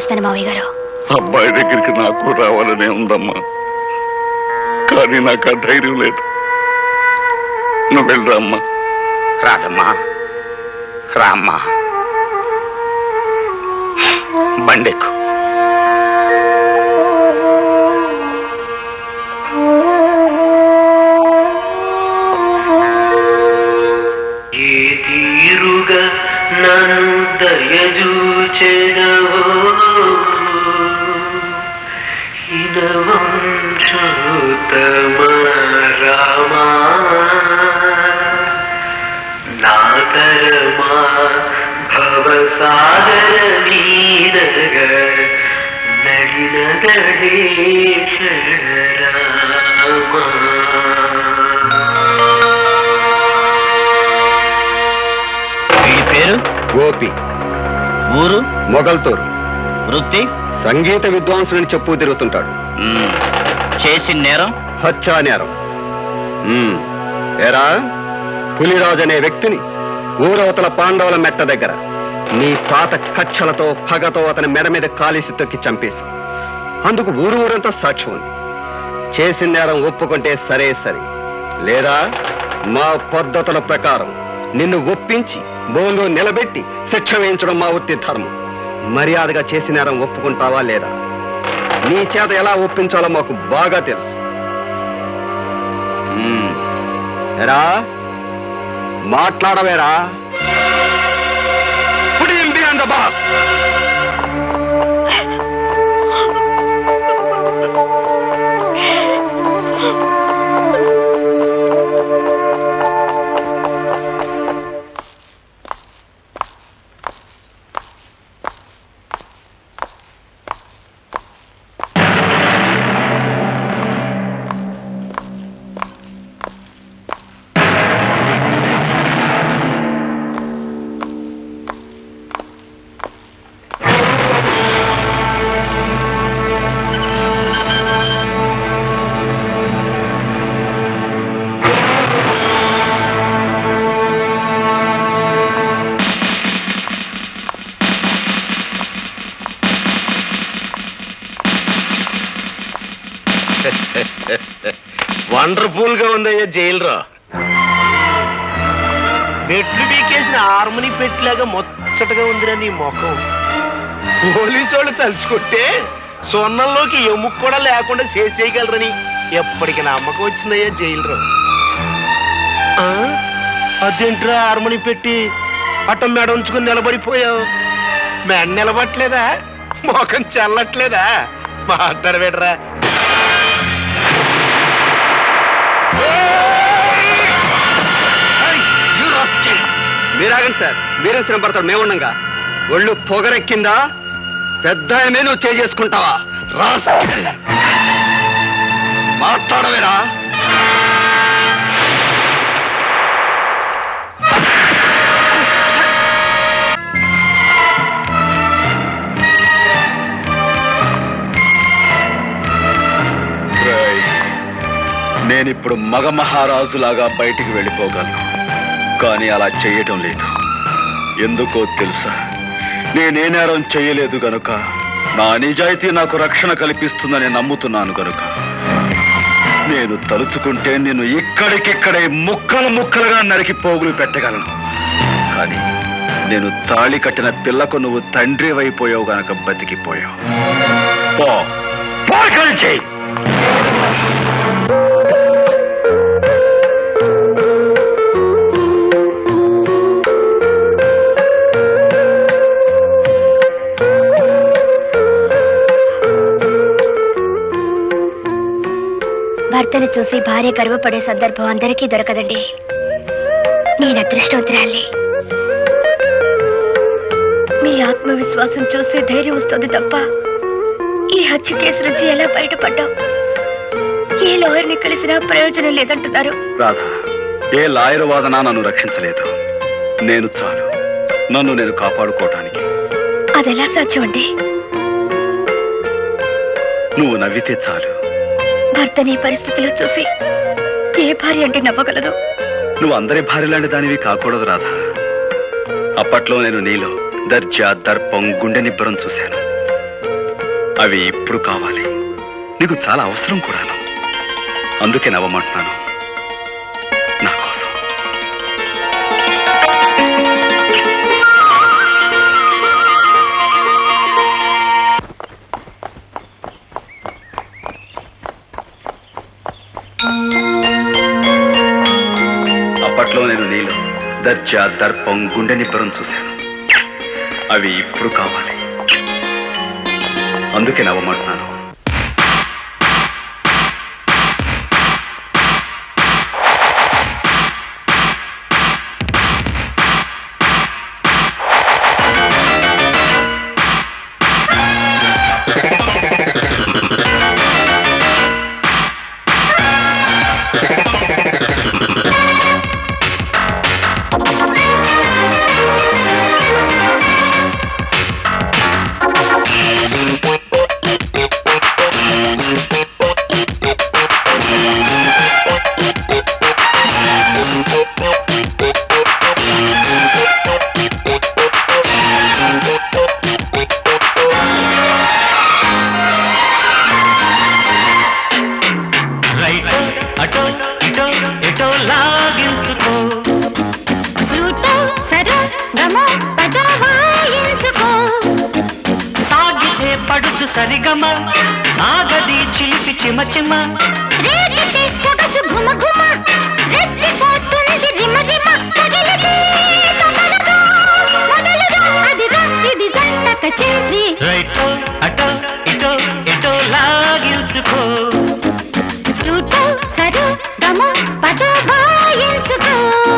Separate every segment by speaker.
Speaker 1: వెళ్ళొస్తాను మావయ్య గారు
Speaker 2: అబ్బాయి దగ్గరికి నాకు రావాలనే ఉందమ్మా కానీ నాకు ఆ ధైర్యం లేదు నువ్వు వెళ్ళరా అమ్మా
Speaker 3: రాదమ్మా రామ్మా బండెక్కు
Speaker 4: ఏ తీరుగా నన్ను దయచూచెదవో ఇనవంశోత్తమ రామా నాతరమా భవసాగర నీరగ నడినదడేశ్వర
Speaker 5: మీ పేరు
Speaker 6: గోపి
Speaker 5: ఊరు
Speaker 6: మొగల్తూరు
Speaker 5: వృత్తి
Speaker 6: సంగీత విద్వాంసులని చెప్పు తిరుగుతుంటాడు
Speaker 5: మ్మ్. చేసిన నేరం
Speaker 6: హత్యా నేరం మ్మ్. ఏరా పులిరాజు అనే వ్యక్తిని ఊరవతల పాండవుల మెట్ట దగ్గర నీ పాత కచ్చలతో పగతో అతని మెడ మీద కాలిసి తొక్కి చంపేసి అందుకు ఊరు ఊరంతా సాక్ష్యం ఉంది చేసిన నేరం ఒప్పుకుంటే సరే సరే లేదా మా పద్ధతుల ప్రకారం నిన్ను ఒప్పించి బోన్లో నిలబెట్టి శిక్ష వేయించడం మా వృత్తి ధర్మం మర్యాదగా చేసిన నేరం ఒప్పుకుంటావా లేదా నీ చేత ఎలా ఒప్పించాలో మాకు బాగా తెలుసు మ్మ్. ఎరా మాట్లాడవేరా Put him behind the bar.
Speaker 3: Wonderful గా ఉందయ్యా జైలురా మెట్లు బీకేసిన హార్మోని పెట్టిలాగా ముచ్చటగా ఉందిరా నీ ముఖం పోలీసు వాళ్ళు తలుచుకుంటే సొన్నంలోకి ఎముక కూడా లేకుండా చేసేయగలరని ఎప్పటికి నమ్మకం వచ్చిందయ్యా జైలురా ఆ? అదేంట్రా హార్మోని పెట్టి అట్ట మెడ ఉంచుకుని నిలబడిపోయావు మెడ నిలబట్లేదా ముఖం చల్లట్లేదా మాట్లాడబెడరా
Speaker 6: మీరాగండి సార్ మీరేం శ్రమ పడతారు మేముండగా ఒళ్ళు పొగరెక్కిందా పెద్ద ఆయనే నువ్వు చేసుకుంటావా రాసా మాట్లాడవేరా
Speaker 2: రేయ్, నేనిప్పుడు మగ మహారాజులాగా బయటికి వెళ్ళిపోగలను కానీ అలా చేయటం లేదు ఎందుకో తెలుసా నేనే నేరం చేయలేదు గనుక నా నిజాయితీ నాకు రక్షణ కల్పిస్తుందని నమ్ముతున్నాను గనుక నేను తలుచుకుంటే నేను ఇక్కడికిక్కడే ముక్కలు ముక్కలుగా నరికి పోగులు పెట్టగలను కానీ నేను తాళి కట్టిన పిల్లకు నువ్వు తండ్రి అయిపోయావు గనక బతికిపోయావు పో పో కలిచేయి
Speaker 1: భర్తను చూసి భార్య గర్వపడే సందర్భం అందరికీ దొరకదండి నేను అదృష్టవంతురాలి మీ ఆత్మవిశ్వాసం చూసి ధైర్యం వస్తుంది తప్ప ఈ హత్య కేసు నుంచి ఎలా బయటపడ్డాం ఏ లాయర్ని కలిసినా ప్రయోజనం లేదంటున్నారు
Speaker 2: రాధా ఏ లాయర్ వాదన నన్ను రక్షించలేదు నేను చాలు నన్ను నేను కాపాడుకోవటానికి
Speaker 1: అదెలా సాధ్యం అండి
Speaker 2: నువ్వు నవ్వితే చాలు
Speaker 1: భర్తని ఈ పరిస్థితిలో చూసి ఏ భార్య అంటే నవ్వగలదు
Speaker 2: నువ్వు అందరి భార్య లాంటి దానివి కాకూడదు రాధా అప్పట్లో నేను నీలో దర్జా దర్పం గుండె నిబ్బరం చూశాను అవి ఇప్పుడు కావాలి నీకు చాలా అవసరం కూడాను అందుకే నవ్వమంటున్నాను నా కోసం అప్పట్లో నేను నీలో దర్జా దర్పం గుండె నిబ్బరం చూశాను అవి ఇప్పుడు కావాలి అందుకే నవ్వమంటున్నాను
Speaker 4: రైట్ అటో ఇటో ఎటో లాగించుకో
Speaker 1: ఫ్లూటో సరో గమో పద వాయించుకో
Speaker 4: సాగితే పడుచు సరిగమ ఆగది చిలిపి చిమ చిమ
Speaker 1: రేగితే సొగసు ఘుమ ఘుమ రెచ్చిపోతుంది రిమ రిమ తగిలితే తగలగా మొదలుగా అదిరా ఇది జంట కచేరీ
Speaker 4: రైట్ అటో ఇటో ఎటో లాగించుకో
Speaker 1: ఫ్లూటో సరో గమో పద వాయించుకో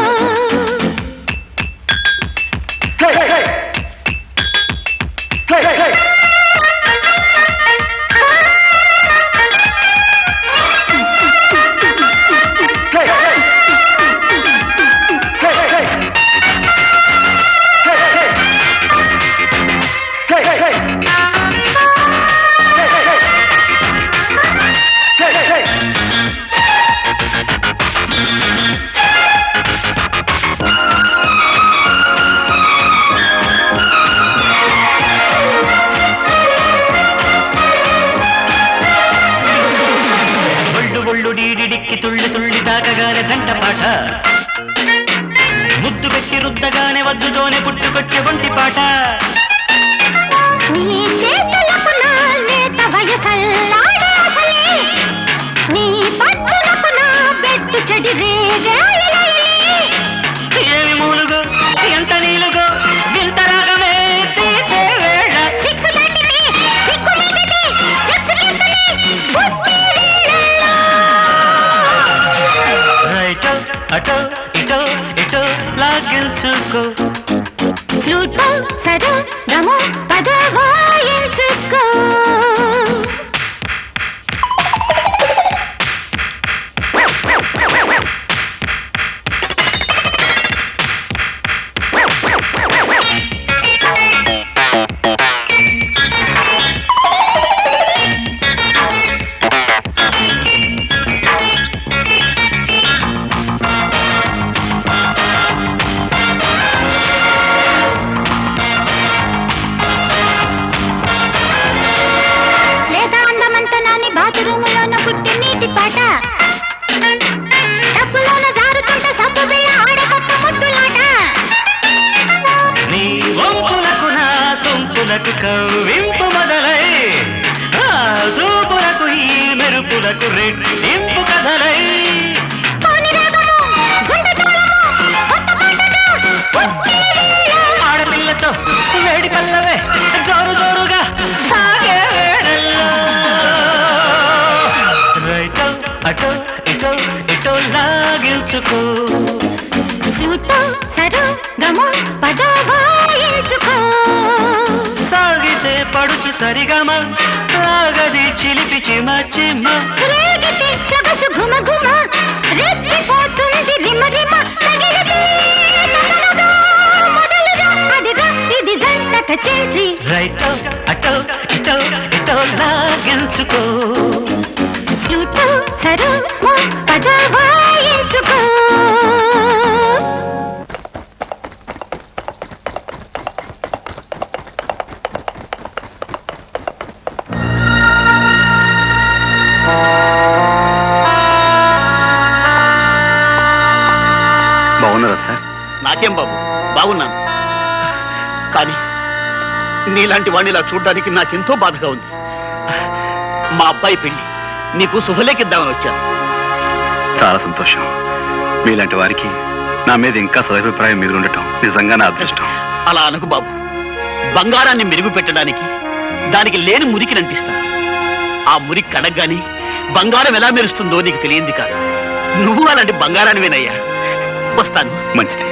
Speaker 4: ఒళ్ళు ఒళ్ళు డీడిడిక్కి తుళ్ళి తుళ్ళి దాకగానే జంట పాట ముద్దు పెట్టి రుద్దగానే వద్దుతోనే పుట్టుకొచ్చే ఒంటి పాట
Speaker 1: నీ చేతులకు నా లేత వయసల్లాడే అసలే నీ పట్టులకు నా బెట్టు చెడి రేగాయలే
Speaker 4: ఏమి మూలుగో ఎంత నీలుగో వింత రాగమే తీసే వేళ
Speaker 1: సిక్స్ బండిని సిక్కు మీదికి సిక్స్ కిందని బుద్ధి వేళల్లో.
Speaker 4: రైట్ అటో ఇటో ఇటో లాగించుకో
Speaker 1: ఫ్లూటో సరో గమో పద వాయించుకో లేదా అందమంత నాని బాత్రూములోన పుట్టి నీటి పాట డబ్బులోన జారుతుంటే సబ్బు బిళ్ళ ఆడకొత్త ముద్దులాట
Speaker 4: నీ వంపులకు నా సొంపులకు కవ్వింపు మొదలై ఆ చూపులకు ఈ మెరుపులకు రెట్టింపు కథలై
Speaker 1: పోని రాగము, గుండె తాళము, కొత్త పాటగా పుట్టి వేళ.
Speaker 4: ఆడపిల్లతో వేడి పల్లవే జోరు జోరుగా సాగే వేళల్లో రైటో అటో ఇటో ఇటో లాగించుకో
Speaker 1: ఫ్లూటో సరో గమో పద వాయించుకో
Speaker 4: సాగితే పడుచు సరిగమ ఆగది చిలిపి చిమ చిమ
Speaker 1: రేగితే సొగసు ఘుమ ఘుమ రెచ్చిపోతుంది రిమ రిమ తగిలితే తగలగా మొదలుగా అదిగా ఇది జంట కచేరీ
Speaker 4: రైటో అటో ఇటో ఇటో లాగించుకో
Speaker 1: ఫ్లూటో సరో మో పద వాయించుకో
Speaker 2: బాగున్నారా సార్
Speaker 3: నాకేం బాబు బాగున్నాను కానీ నీలాంటి వాడిని ఇలా చూడడానికి నాకెంతో బాధగా ఉంది మా అబ్బాయి పెళ్లి నీకు శుభలేఖిద్దామని వచ్చాను
Speaker 2: చాలా సంతోషం మీలాంటి వారికి నా మీద ఇంకా సదభిప్రాయం మీద ఉండటం నిజంగా నా అదృష్టం
Speaker 3: అలా అనకు బాబు బంగారాన్ని మెరుగు పెట్టడానికి దానికి లేని మురికి నంటిస్తాను ఆ మురికి కడగ్గాని బంగారం ఎలా మెరుస్తుందో నీకు తెలియంది కాదు నువ్వు అలాంటి బంగారానివేనయ్యా వస్తాను
Speaker 2: మంచిది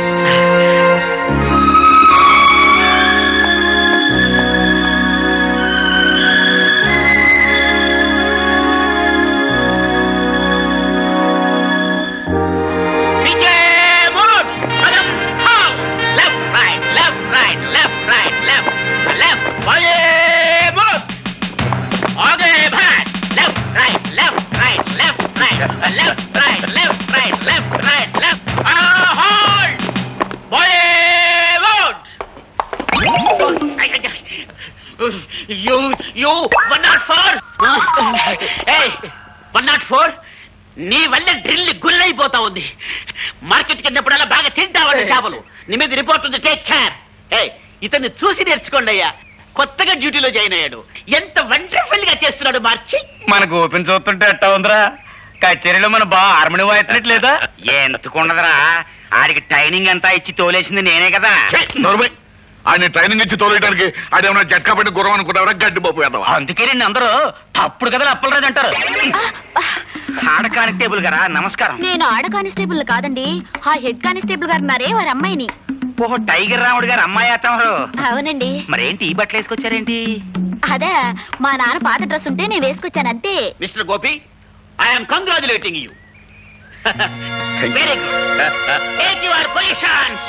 Speaker 3: Left, right, left, right, left, right, left, left. Forward. Okay, back. Left, right, left, right, left, right, left, right, left, right, left, right, left. Ah, hold. Forward. You, you, one not four. Hey, one not four నీ వల్ల drill గుల్లైపోతా ఉంది market కిందప్పుడల్లా బాగా తింటావండి చేపలు నీ మీద report ఉంది take care ఏ ఇతన్ని చూసి నేర్చుకోండి అయ్యా కొత్తగా డ్యూటీలో జాయిన్ అయ్యాడు ఎంత వండర్ఫుల్ గా చేస్తున్నాడు మార్చి
Speaker 5: మన గోపిని చూస్తుంటే ఎట్టా ఉందిరా కచేరీలో మన బా హార్మోని వాయించట్లేదా ఎందుకుండదురా ఆడికి ట్రైనింగ్ అంతా ఇచ్చి తోలేసింది నేనే కదా
Speaker 7: నోర్మై ఆయన ట్రైనింగ్ ఇచ్చి తోలేయడానికి ఆడేమన్నా జట్కా పట్టి గుర్రం అనుకుంటావరా గడ్డి పప్పు వేద్దావా
Speaker 5: అందుకే నిన్ను అందరూ తప్పుడు కదా అప్పలరాజు అంటారు ఆడ కానిస్టేబుల్ గారా నమస్కారం
Speaker 1: నేను ఆడ కానిస్టేబుల్ కాదండి ఆ హెడ్ కానిస్టేబుల్ గారు ఉన్నారే వారి అమ్మాయిని
Speaker 5: ఓహో టైగర్ రాముడు గారు అమ్మాయి అత్తమారు
Speaker 1: అవునండి
Speaker 5: మరేంటి ఈ బట్టలు వేసుకొచ్చారేంటి
Speaker 1: అదే మా నాన్న పాత డ్రెస్ ఉంటే నేను వేసుకొచ్చాను అంతే
Speaker 3: mister Gopi I'm congratulating you very good take your positions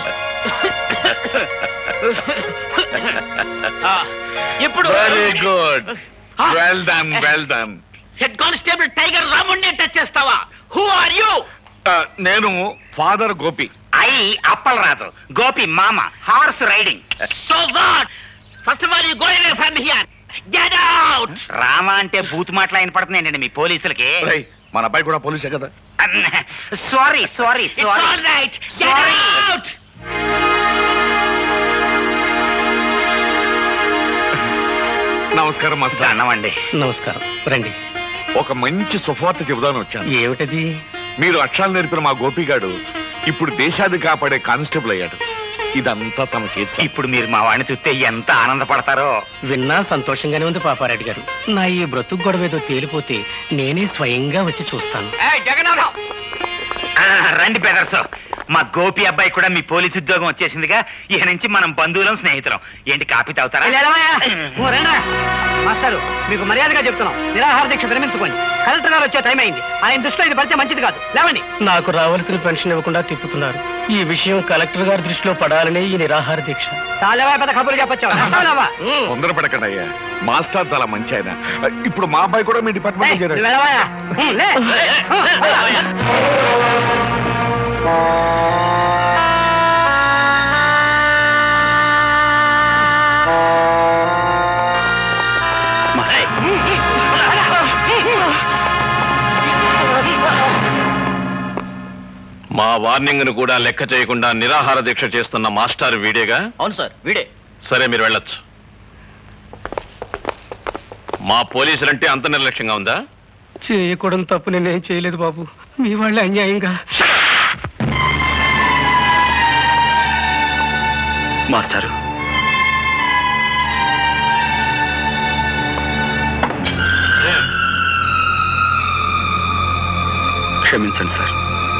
Speaker 3: ఇప్పుడు
Speaker 7: very good well done well done
Speaker 3: head constable tiger రాముడిని టచ్ చేస్తావా హూ ఆర్ యూ
Speaker 7: నేను ఫాదర్ గోపి
Speaker 5: ఐ అప్పలరాజు గోపి మామ horse riding
Speaker 3: so God first of all you go away from here get out
Speaker 5: Rama అంటే బూత్ మాటలు ఆయన పడుతున్నాయండి మీ పోలీసులకి
Speaker 7: రేయ్, మన అబ్బాయి కూడా పోలీసే కదా
Speaker 5: sorry sorry
Speaker 3: it's
Speaker 5: sorry
Speaker 3: all right get
Speaker 5: Sorry.
Speaker 3: Out
Speaker 7: నమస్కారం మాస్టర్
Speaker 5: అన్నమండి
Speaker 3: నమస్కారం రండి
Speaker 7: ఒక మంచి సువార్త చెబుదాని వచ్చాను
Speaker 3: ఏమిటది
Speaker 7: మీరు అక్షరాలు నేర్పిన మా గోపిగాడు ఇప్పుడు దేశాది కాపాడే కానిస్టేబుల్ అయ్యాడు ఇదంతా తమ చేతి
Speaker 5: ఇప్పుడు మీరు మా వాడిని చూస్తే ఎంత ఆనందపడతారో
Speaker 8: విన్నా సంతోషంగానే ఉంది పాపారెడ్డి గారు నా ఈ బ్రతుకు గొడవ ఏదో తేలిపోతే నేనే స్వయంగా వచ్చి చూస్తాను
Speaker 5: ఆ, రండి బెదర్స్ మా గోపి అబ్బాయి కూడా మీ పోలీస్ ఉద్యోగం వచ్చేసిందిగా ఇక నుంచి మనం బంధువులం స్నేహితులం ఏంటి కాపీ తాగుతారా
Speaker 8: మాస్టారు మీకు మర్యాదగా చెప్తున్నాం నిరాహార దీక్ష విరమించుకోండి కలెక్టర్ గారు వచ్చే టైం అయింది ఆయన దృష్టిలో ఇది పడితే మంచిది కాదు లేవండి నాకు రావాల్సిన పెన్షన్ ఇవ్వకుండా తిప్పుతున్నారు ఈ విషయం కలెక్టర్ గారి దృష్టిలో పడాలనే ఈ నిరాహార దీక్ష చాలా పెద్ద కబుర్లు చెప్పొచ్చావా
Speaker 7: తొందరపడకండి అయ్యా మాస్టర్ చాలా మంచి ఆయన ఇప్పుడు మా అబ్బాయి కూడా మీ డిపార్ట్మెంట్ చేరాడు
Speaker 9: మా వార్నింగ్ ను కూడా లెక్క చేయకుండా నిరాహార దీక్ష చేస్తున్న మాస్టర్ వీడేగా
Speaker 3: అవును సార్ వీడే
Speaker 9: సరే మీరు వెళ్ళొచ్చు మా పోలీసులంటే అంత నిర్లక్ష్యంగా ఉందా
Speaker 8: చేయకూడదు తప్పు నేనేం చేయలేదు బాబు మీ వాళ్ళే అన్యాయంగా
Speaker 2: మాస్టారు క్షమించండి సార్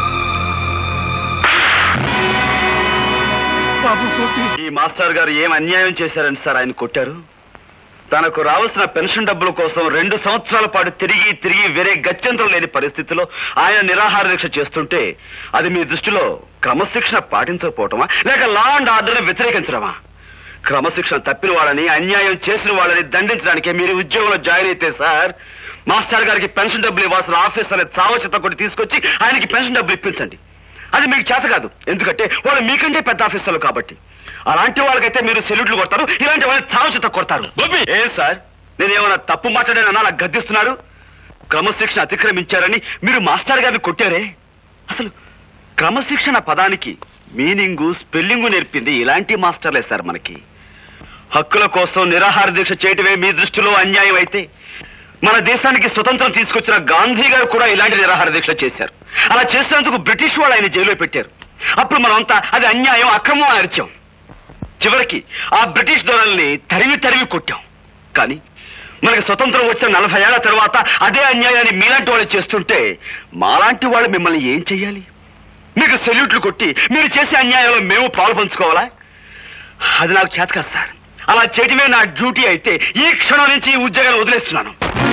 Speaker 8: బాబు గోపి
Speaker 2: ఈ మాస్టర్ గారు ఏం అన్యాయం చేశారని సార్ ఆయన కొట్టారు తనకు రావాల్సిన పెన్షన్ డబ్బుల కోసం రెండు సంవత్సరాల పాటు తిరిగి తిరిగి వేరే గత్యంతరం లేని పరిస్థితిలో ఆయన నిరాహార దీక్ష చేస్తుంటే అది మీ దృష్టిలో క్రమశిక్షణ పాటించకపోవటమా లేక లా అండ్ ఆర్డర్ వ్యతిరేకించడమా క్రమశిక్షణ తప్పిన వాళ్ళని అన్యాయం చేసిన వాళ్ళని దండించడానికి మీరు ఉద్యోగంలో జాయిన్ అయితే సార్ మాస్టర్ గారికి పెన్షన్ డబ్బులు ఇవ్వాల్సిన ఆఫీసర్ చావచిత కొట్టి తీసుకొచ్చి ఆయనకి పెన్షన్ డబ్బులు ఇప్పించండి అది మీకు చేత కాదు ఎందుకంటే వాళ్ళు మీకంటే పెద్ద ఆఫీసర్లు కాబట్టి అలాంటి వాళ్ళకైతే మీరు సెల్యూట్లు కొడతారు ఇలాంటి వాళ్ళని చావచిత కొడతారు ఏ సార్ నేనేమన్నా తప్పు మాట్లాడానన్నా నాకు గద్దిస్తున్నారు క్రమశిక్షణ అతిక్రమించారని మీరు మాస్టర్ గారిని కొట్టారే అసలు
Speaker 6: క్రమశిక్షణ పదానికి మీనింగు స్పెల్లింగు నేర్పింది ఇలాంటి మాస్టర్లే సార్ మనకి హక్కుల కోసం నిరాహార దీక్ష చేయటమే మీ దృష్టిలో అన్యాయం అయితే మన దేశానికి స్వతంత్రం తీసుకొచ్చిన గాంధీ గారు కూడా ఇలాంటి నిరాహార దీక్ష చేశారు అలా చేసినందుకు బ్రిటిష్ వాళ్ళు ఆయన జైల్లో పెట్టారు అప్పుడు మనమంతా అది అన్యాయం అక్రమం అని అరిచాం చివరికి ఆ బ్రిటిష్ దొరల్ని తరిమి తరిమి కొట్టాం కానీ మనకి స్వతంత్రం వచ్చిన నలభై ఏళ్ల తర్వాత అదే అన్యాయాన్ని మీలాంటి వాళ్ళు చేస్తుంటే మాలాంటి వాళ్ళు మిమ్మల్ని ఏం చెయ్యాలి మీకు సెల్యూట్లు కొట్టి మీరు చేసే అన్యాయంలో మేము పాలు పంచుకోవాలా అది నాకు చేత కాదు సార్ అలా చేయటమే నా డ్యూటీ అయితే ఈ క్షణం నుంచి ఈ ఉద్యోగాన్ని వదిలేస్తున్నాను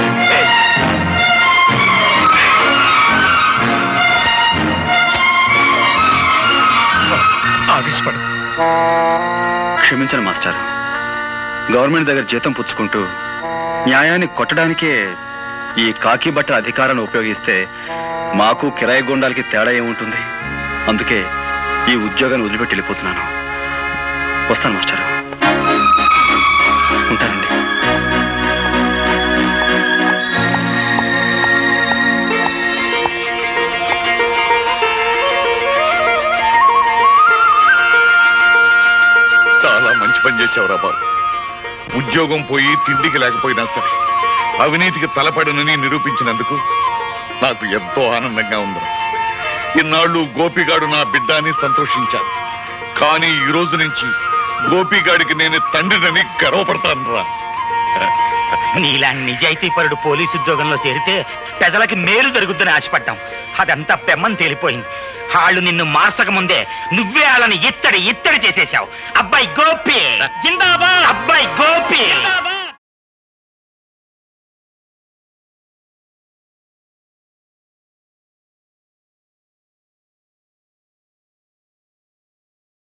Speaker 2: ఆవేశపడు క్షమించను మాస్టర్ గవర్నమెంట్ దగ్గర జీతం పుచ్చుకుంటూ న్యాయాన్ని కొట్టడానికే ఈ కాకి బట్ట అధికారాన్ని ఉపయోగిస్తే మాకు కిరాయి గుండాలకి తేడా ఏముంటుంది అందుకే ఈ ఉద్యోగాన్ని వదిలిపెట్టి వెళ్ళిపోతున్నాను వస్తాను మాస్టర్ ఉంటానండి
Speaker 7: చాలా మంచి పని చేసావురా బాబు ఉద్యోగం పోయి తిండికి లేకపోయినా సరే అవినీతికి తలపడనని నిరూపించినందుకు నాకు ఎంతో ఆనందంగా ఉంది ఇన్నాళ్ళు గోపిగాడు నా బిడ్డ అని సంతోషించాను కానీ ఈ రోజు నుంచి గోపిగాడికి నేను తండ్రినని గర్వపడతాను రా
Speaker 5: నీలా నిజాయితీపరుడు పోలీసు ఉద్యోగంలో చేరితే ప్రజలకి మేలు జరుగుద్దని ఆశపడ్డాం అదంతా పెమ్మని తేలిపోయింది వాళ్ళు నిన్ను మార్చక ముందే నువ్వే వాళ్ళని ఇత్తడి ఇత్తడి చేసేశావు అబ్బాయి గోపి జిందాబాద్ అబ్బాయి గోపి